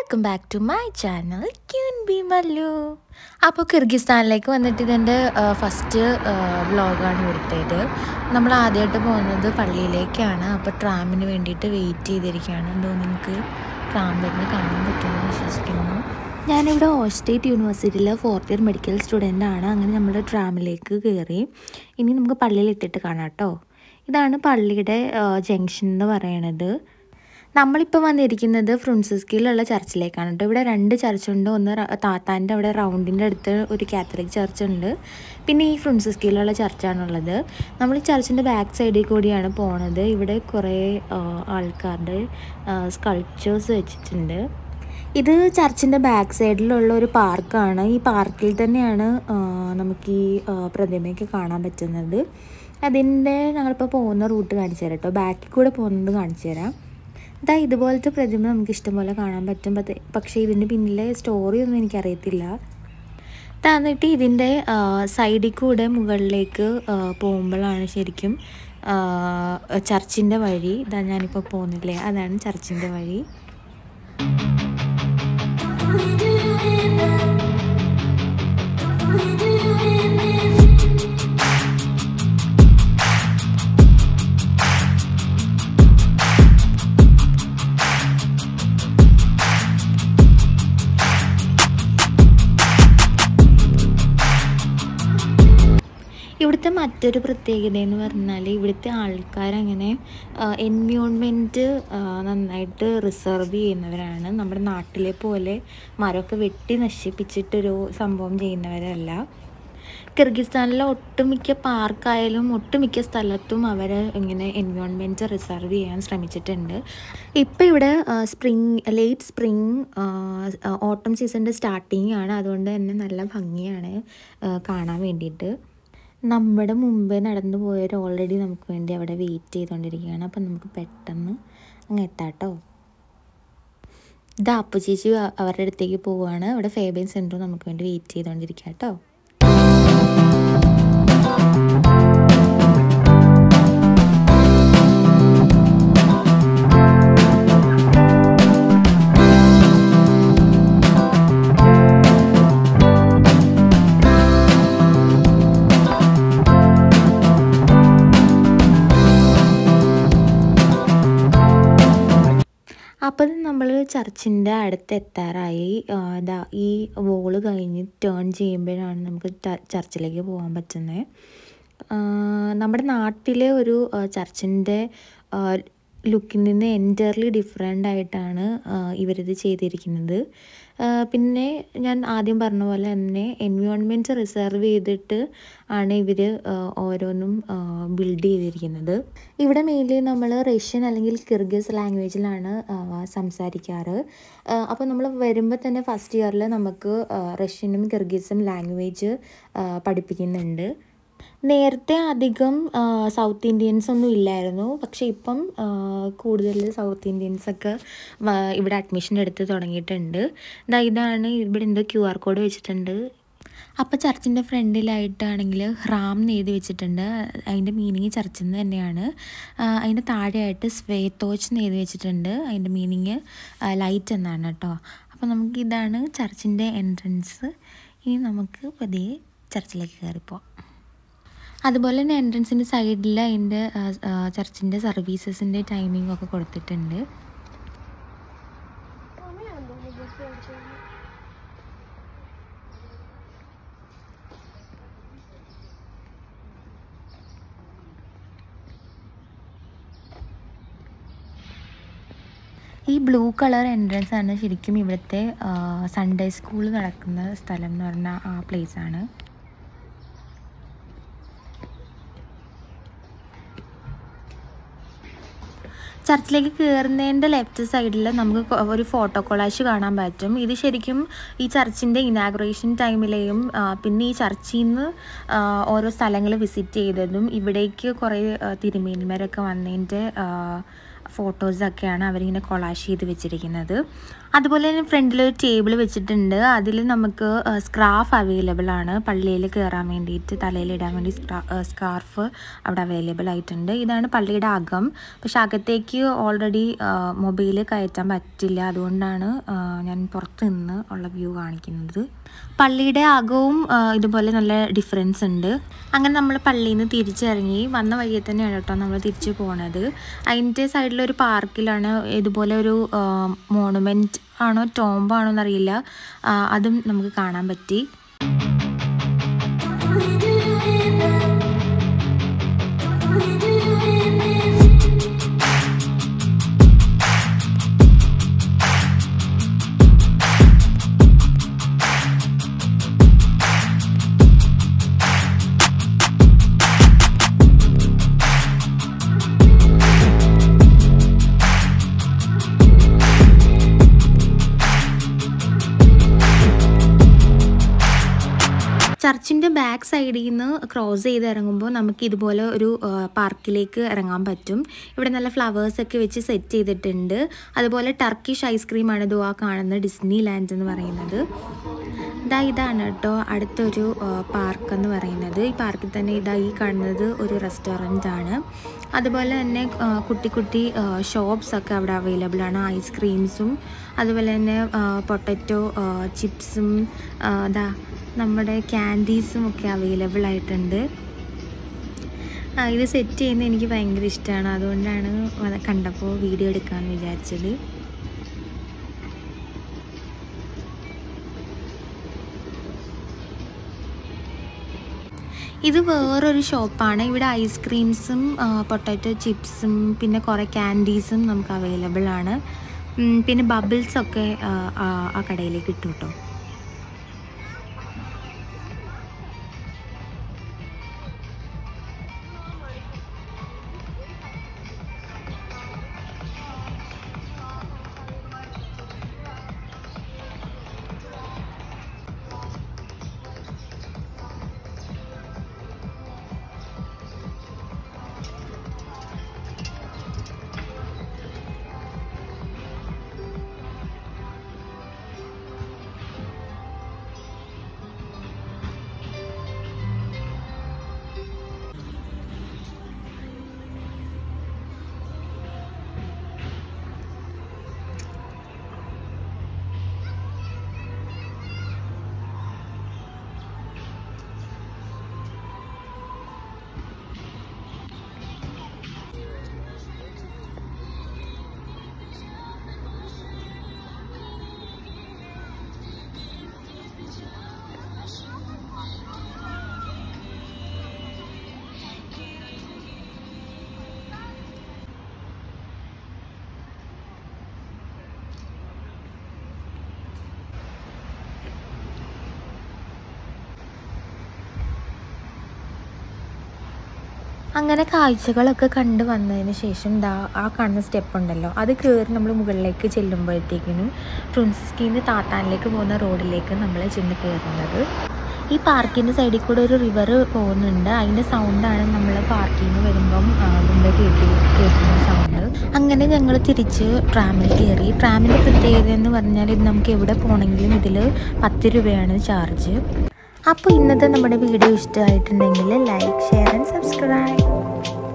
welcome back to my channel queen B Mallu അപ്പോൾ കിർഗിസ്ഥാനിലേക്ക് വന്നിട്ട് ഇതെൻ്റെ ഫസ്റ്റ് വ്ളോഗാണ് ഇവിടുത്തേത് നമ്മൾ ആദ്യമായിട്ട് പോകുന്നത് പള്ളിയിലേക്കാണ് അപ്പോൾ ട്രാമിന് വേണ്ടിയിട്ട് വെയിറ്റ് ചെയ്തിരിക്കുകയാണ് എന്തോ നിങ്ങൾക്ക് ട്രാം വരുന്നത് കാണാൻ പറ്റുമെന്ന് വിശ്വസിക്കുന്നു ഞാനിവിടെ ഓസ്റ്റേറ്റ് യൂണിവേഴ്സിറ്റിയിലെ ഫോർത്ത് ഇയർ മെഡിക്കൽ സ്റ്റുഡൻ്റ് ആണ് അങ്ങനെ നമ്മൾ ട്രാമിലേക്ക് കയറി ഇനി നമുക്ക് പള്ളിയിൽ എത്തിയിട്ട് കാണാം കേട്ടോ ഇതാണ് പള്ളിയുടെ ജംഗ്ഷൻ എന്ന് പറയണത് നമ്മളിപ്പോൾ വന്നിരിക്കുന്നത് ഫ്രുൺസിസ്കിലുള്ള ചർച്ചിലേക്കാണ് കേട്ടോ ഇവിടെ രണ്ട് ചർച്ചുണ്ട് ഒന്ന് റ- താത്താൻ്റെ അവിടെ റൗണ്ടിൻ്റെ അടുത്ത് ഒരു കാത്തലിക് ചർച്ച് ഉണ്ട് പിന്നെ ഈ ഫ്രുൺസിസ്കിലുള്ള ചർച്ചാണുള്ളത് നമ്മൾ ഈ ചർച്ചിൻ്റെ ബാക്ക് സൈഡിൽ കൂടിയാണ് പോണത് ഇവിടെ കുറേ ആ, ആൾക്കാരുടെ സ്കൾപ്ചേഴ്സ് വെച്ചിട്ടുണ്ട് ഇത് ചർച്ചിൻ്റെ ബാക്ക് സൈഡിലുള്ള ഒരു പാർക്കാണ് ഈ പാർക്കിൽ തന്നെയാണ് ആ, നമുക്ക് ഈ ആ, പ്രതിമയൊക്കെ കാണാൻ പറ്റുന്നത് അതിൻ്റെ ഞങ്ങളിപ്പോൾ പോകുന്ന റൂട്ട് കാണിച്ചു തരാം കേട്ടോ ബാക്കിൽ കൂടെ പോകുന്നത് കാണിച്ചു തരാം ഇതാ ഇതുപോലത്തെ പ്രതിമ നമുക്ക് ഇഷ്ടംപോലെ കാണാൻ പറ്റും പത്ത്- പക്ഷേ ഇതിൻ്റെ പിന്നിലെ സ്റ്റോറി ഒന്നും എനിക്കറിയത്തില്ല തന്നിട്ട് ഇതിൻ്റെ സൈഡിൽ കൂടെ മുകളിലേക്ക് ആ, പോകുമ്പോഴാണ് ശരിക്കും ചർച്ചിൻ്റെ വഴി ഇതാ ഞാനിപ്പോൾ പോകുന്നില്ലേ അതാണ് ചർച്ചിൻ്റെ വഴി ഇവിടുത്തെ മറ്റൊരു പ്രത്യേകത എന്ന് പറഞ്ഞാൽ ഇവിടുത്തെ ആൾക്കാരങ്ങനെ എൻവയോൺമെൻറ്റ് നന്നായിട്ട് റിസർവ് ചെയ്യുന്നവരാണ് നമ്മുടെ നാട്ടിലെ പോലെ മരമൊക്കെ വെട്ടി നശിപ്പിച്ചിട്ടൊരു സംഭവം ചെയ്യുന്നവരല്ല കിർഗിസ്ഥാനിലെ ഒട്ടുമിക്ക പാർക്കായാലും ഒട്ടുമിക്ക സ്ഥലത്തും അവർ ഇങ്ങനെ എൻവയോൺമെൻറ്റ് റിസർവ് ചെയ്യാൻ ശ്രമിച്ചിട്ടുണ്ട് ഇപ്പോൾ ഇവിടെ സ്പ്രിങ് ലേറ്റ് സ്പ്രിങ് ഓട്ടം സീസണിൻ്റെ സ്റ്റാർട്ടിങ് ആണ് അതുകൊണ്ട് തന്നെ നല്ല ഭംഗിയാണ് ആ, കാണാൻ വേണ്ടിയിട്ട് നമ്മുടെ മുമ്പേ നടന്നു പോയവർ ഓൾറെഡി നമുക്ക് വേണ്ടി അവിടെ വെയിറ്റ് ചെയ്തുകൊണ്ടിരിക്കുകയാണ് അപ്പം നമുക്ക് പെട്ടെന്ന് അങ്ങ് എത്താട്ടോ ഇതാ അപ്പു ചേച്ചി അ- അവരുടെ അടുത്തേക്ക് പോവുകയാണ് അവിടെ ഫേബൈൻ സെൻറ്റർ നമുക്ക് വേണ്ടി വെയിറ്റ് ചെയ്തുകൊണ്ടിരിക്കുക കേട്ടോ അപ്പം നമ്മൾ ചർച്ചിൻ്റെ അടുത്ത് എത്താറായി ആ, ദാ ഈ വോള് കഴിഞ്ഞ് ടേൺ ചെയ്യുമ്പോഴാണ് നമുക്ക് ച- ചർച്ചിലേക്ക് പോകാൻ പറ്റുന്നത് നമ്മുടെ നാട്ടിലെ ഒരു ആ, ചർച്ചിൻ്റെ ആ, ലുക്കിൽ നിന്ന് എൻറ്റയർലി ഡിഫറെൻ്റ് ആയിട്ടാണ് ആ, ഇവരിത് ചെയ്തിരിക്കുന്നത് ആ, പിന്നെ ഞാൻ ആദ്യം പറഞ്ഞ പോലെ തന്നെ എൻവയോൺമെൻറ്റ് റിസർവ് ചെയ്തിട്ട് ആണ് ഇവർ ഓരോന്നും ബിൽഡ് ചെയ്തിരിക്കുന്നത് ഇവിടെ മെയിൻലി നമ്മൾ റഷ്യൻ അല്ലെങ്കിൽ കിർഗിസ് ലാംഗ്വേജിലാണ് സംസാരിക്കാറ് അപ്പോൾ നമ്മൾ വരുമ്പോൾ തന്നെ ഫസ്റ്റ് ഇയറിൽ നമുക്ക് ആ, റഷ്യനും കിർഗിസും ലാംഗ്വേജ് പഠിപ്പിക്കുന്നുണ്ട് നേരത്തെ അധികം ആ, സൗത്ത് ഇന്ത്യൻസ് ഒന്നും ഇല്ലായിരുന്നു പക്ഷേ ഇപ്പം ആ, കൂടുതൽ സൗത്ത് ഇന്ത്യൻസ് ഒക്കെ വ- ഇവിടെ അഡ്മിഷൻ എടുത്ത് തുടങ്ങിയിട്ടുണ്ട് ദാ ഇതാണ് ഇവിടെ എന്തോ ക്യു ആർ കോഡ് വെച്ചിട്ടുണ്ട് അപ്പോൾ ചർച്ചിൻ്റെ ഫ്രണ്ടിലായിട്ടാണെങ്കിൽ റാം എന്ന് എഴുതി വെച്ചിട്ടുണ്ട് അതിൻ്റെ മീനിങ് ചർച്ചിൽ നിന്ന് തന്നെയാണ് ആ, അതിൻ്റെ താഴെയായിട്ട് സ്വേത്തോച്ച് എന്ന് എഴുതി വെച്ചിട്ടുണ്ട് അതിൻ്റെ മീനിങ് ലൈറ്റ് എന്നാണ് കേട്ടോ അപ്പോൾ നമുക്ക് ഇതാണ് ചർച്ചിൻ്റെ എൻട്രൻസ് ഇനി നമുക്ക് പതിയെ ചർച്ചിലേക്ക് കയറിപ്പോവാം അതുപോലെ തന്നെ എൻട്രൻസിൻ്റെ സൈഡിൽ അതിൻ്റെ ചർച്ചിൻ്റെ സർവീസസിൻ്റെ ടൈമിംഗ് ഒക്കെ കൊടുത്തിട്ടുണ്ട് ഈ ബ്ലൂ കളർ എൻട്രൻസ് ആണ് ശരിക്കും ഇവിടുത്തെ സൺഡേ സ്കൂൾ നടക്കുന്ന സ്ഥലം എന്ന് പറഞ്ഞാൽ ആ പ്ലേസ് ആണ് ചർച്ചിലേക്ക് കയറുന്നതിൻ്റെ ലെഫ്റ്റ് സൈഡിൽ നമുക്ക് കൊ- ഒരു ഫോട്ടോ കൊളാഷ് കാണാൻ പറ്റും ഇത് ശരിക്കും ഈ ചർച്ചിൻ്റെ ഇനാഗുറേഷൻ ടൈമിലെയും ആ, പിന്നെ ഈ ചർച്ചിൽ നിന്ന് ആ, ഓരോ സ്ഥലങ്ങൾ വിസിറ്റ് ചെയ്തതും ഇവിടേക്ക് കുറേ ആ, തിരുമേനിമാരൊക്കെ വന്നതിൻ്റെ ഫോട്ടോസൊക്കെയാണ് അവരിങ്ങനെ കൊളാഷ് ചെയ്ത് വെച്ചിരിക്കുന്നത് അതുപോലെ തന്നെ ഫ്രണ്ടിൽ ഒരു ടേബിൾ വെച്ചിട്ടുണ്ട് അതിൽ നമുക്ക് സ്ക്രാഫ് അവൈലബിൾ ആണ് പള്ളിയിൽ കയറാൻ വേണ്ടിയിട്ട് തലയിൽ ഇടാൻ വേണ്ടി സ്കാർഫ് അവിടെ അവൈലബിൾ ആയിട്ടുണ്ട് ഇതാണ് പള്ളിയുടെ അകം പക്ഷെ അകത്തേക്ക് ഓൾറെഡി മൊബൈൽ കയറ്റാൻ പറ്റില്ല അതുകൊണ്ടാണ് ആ, ഞാൻ പുറത്ത് നിന്ന് ഉള്ള വ്യൂ കാണിക്കുന്നത് പള്ളിയുടെ അകവും ആ, ഇതുപോലെ നല്ല ഡിഫറൻസ് ഉണ്ട് അങ്ങനെ നമ്മൾ പള്ളിയിൽ നിന്ന് തിരിച്ചിറങ്ങി വന്ന വഴിയെ തന്നെയാണ് കേട്ടോ നമ്മൾ തിരിച്ചു പോണത് അതിൻ്റെ സൈഡിലൊരു പാർക്കിലാണ് ഇതുപോലെ ഒരു മോണുമെൻറ്റ് ആണോ ടോംബാണോ എന്നറിയില്ല ആ, അതും നമുക്ക് കാണാൻ പറ്റി ചർച്ചിൻ്റെ ബാക്ക് സൈഡിൽ നിന്ന് ക്രോസ് ചെയ്ത് ഇറങ്ങുമ്പോൾ നമുക്ക് ഇതുപോലെ ഒരു ആ, പാർക്കിലേക്ക് ഇറങ്ങാൻ പറ്റും ഇവിടെ നല്ല ഫ്ലവേഴ്സ് ഒക്കെ വെച്ച് സെറ്റ് ചെയ്തിട്ടുണ്ട് അതുപോലെ ടർക്കിഷ് ഐസ്ക്രീമാണ് ഇത് ആ കാണുന്ന ഡിസ്നി ലാൻഡ് എന്ന് പറയുന്നത് ഇതാ ഇതാണ് കേട്ടോ അടുത്തൊരു പാർക്ക് എന്ന് പറയുന്നത് ഈ പാർക്കിൽ തന്നെ ഇതാ ഈ കാണുന്നത് ഒരു റെസ്റ്റോറൻ്റ് ആണ് അതുപോലെ തന്നെ ആ, കുട്ടി കുട്ടി ഷോപ്സ് ഒക്കെ അവിടെ അവൈലബിൾ ആണ് ഐസ്ക്രീംസും അതുപോലെ തന്നെ പൊട്ടറ്റോ ചിപ്സും ഇതാ നമ്മുടെ ക്യാൻഡീസും ഒക്കെ അവൈലബിൾ ആയിട്ടുണ്ട് ആ, ഇത് സെറ്റ് ചെയ്യുന്നത് എനിക്ക് ഭയങ്കര ഇഷ്ടമാണ് അതുകൊണ്ടാണ് അത് കണ്ടപ്പോൾ വീഡിയോ എടുക്കാമെന്ന് വിചാരിച്ചത് ഇത് വേറൊരു ഷോപ്പാണ് ഇവിടെ ഐസ്ക്രീംസും പൊട്ടാറ്റോ ചിപ്സും പിന്നെ കുറേ ക്യാൻഡീസും നമുക്ക് അവൈലബിൾ ആണ് ഉം, പിന്നെ ബബിൾസ് ഒക്കെ ആ, ആ ആ കടയിലേക്ക് കിട്ടും കേട്ടോ അങ്ങനെ കാഴ്ചകളൊക്കെ കണ്ടു വന്നതിന് ശേഷം ദാ ആ കാണുന്ന സ്റ്റെപ്പ് ഉണ്ടല്ലോ അത് കയറി നമ്മൾ മുകളിലേക്ക് ചെല്ലുമ്പോഴത്തേക്കിനും ഫ്രണ്ട്സ്കീന്ന് താത്താനിലേക്ക് പോകുന്ന റോഡിലേക്ക് നമ്മൾ ചെന്ന് കയറുന്നത് ഈ പാർക്കിൻ്റെ സൈഡിൽ കൂടെ ഒരു റിവർ പോകുന്നുണ്ട് അതിൻ്റെ സൗണ്ടാണ് നമ്മൾ പാർക്കിൽ നിന്ന് വരുമ്പം ആ, മുമ്പേ കേട്ടി കേൾക്കുന്ന സൗണ്ട് അങ്ങനെ ഞങ്ങൾ തിരിച്ച് ട്രാമിൽ കയറി ട്രാമിൻ്റെ പ്രത്യേകത എന്ന് പറഞ്ഞാൽ ഇത് നമുക്ക് എവിടെ പോകണമെങ്കിലും ഇതിൽ പത്ത് രൂപയാണ് ചാർജ് അപ്പോൾ ഇന്നത്തെ നമ്മുടെ വീഡിയോ ഇഷ്ടമായിട്ടുണ്ടെങ്കിൽ ലൈക്ക് ഷെയർ ആൻഡ് സബ്സ്ക്രൈബ്